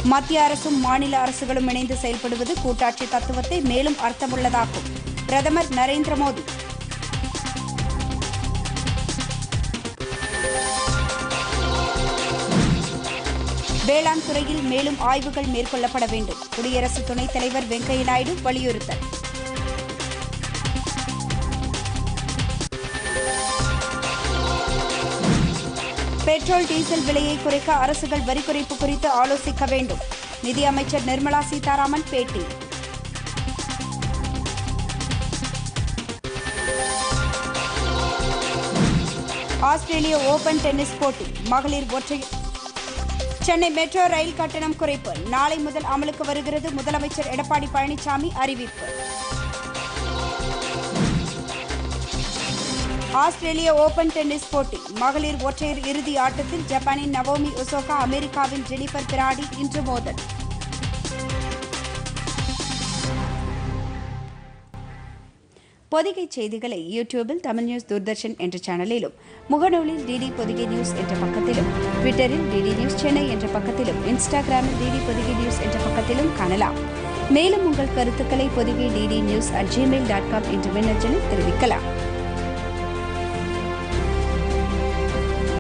மத்திய அரசும் மாநில அரசுகளும் இணைந்து செயல்படுவது கூட்டாட்சி தத்துவத்தை மேலும் அர்த்தமுள்ளதாக்கும் பிரதமர் நரேந்திர மோடி வேளாண் துறையில் மேலும் ஆய்வுகள் மேற்கொள்ளப்பட வேண்டும் குடியரசு துணைத் தலைவர் வெங்கையா நாயுடு வலியுறுத்தல் பெட்ரோல் டீசல் விலையை குறைக்க அரசுகள் வரி குறைப்பு குறித்து ஆலோசிக்க வேண்டும் நிதியமைச்சர் நிர்மலா சீதாராமன் பேட்டி ஆஸ்திரேலிய ஓபன் டென்னிஸ் போட்டி மகளிர் ஒற்றையர் சென்னை மெட்ரோ ரயில் கட்டணம் குறைப்பு நாளை முதல் அமலுக்கு வருகிறது முதலமைச்சர் எடப்பாடி பழனிசாமி அறிவிப்பு ஆஸ்திரேலிய ஓபன் டென்னிஸ் போட்டி மகளிர் ஒற்றையர் இறுதி ஆட்டத்தில் ஜப்பானின் நவோமி ஒசோகா அமெரிக்காவின் ஜெனிஃபர் பிராடி இன்று மோதல் பொதிகை செய்திகளை யூடியூபில் தமிழ் நியூஸ் தூர்தர்ஷன் என்ற சேனலிலும் முகநூலில் டிடி பொதிகை நியூஸ் என்ற பக்கத்திலும் ட்விட்டரில் டிடி நியூஸ் சென்னை என்ற பக்கத்திலும் இன்ஸ்டாகிராமில் டிடி பொதிகை நியூஸ் என்ற பக்கத்திலும் காணலாம் மேலும் உங்கள் கருத்துக்களை Podhigai DD news at Gmail dot com என்ற மின்னஞ்சலில் தெரிவிக்கலாம்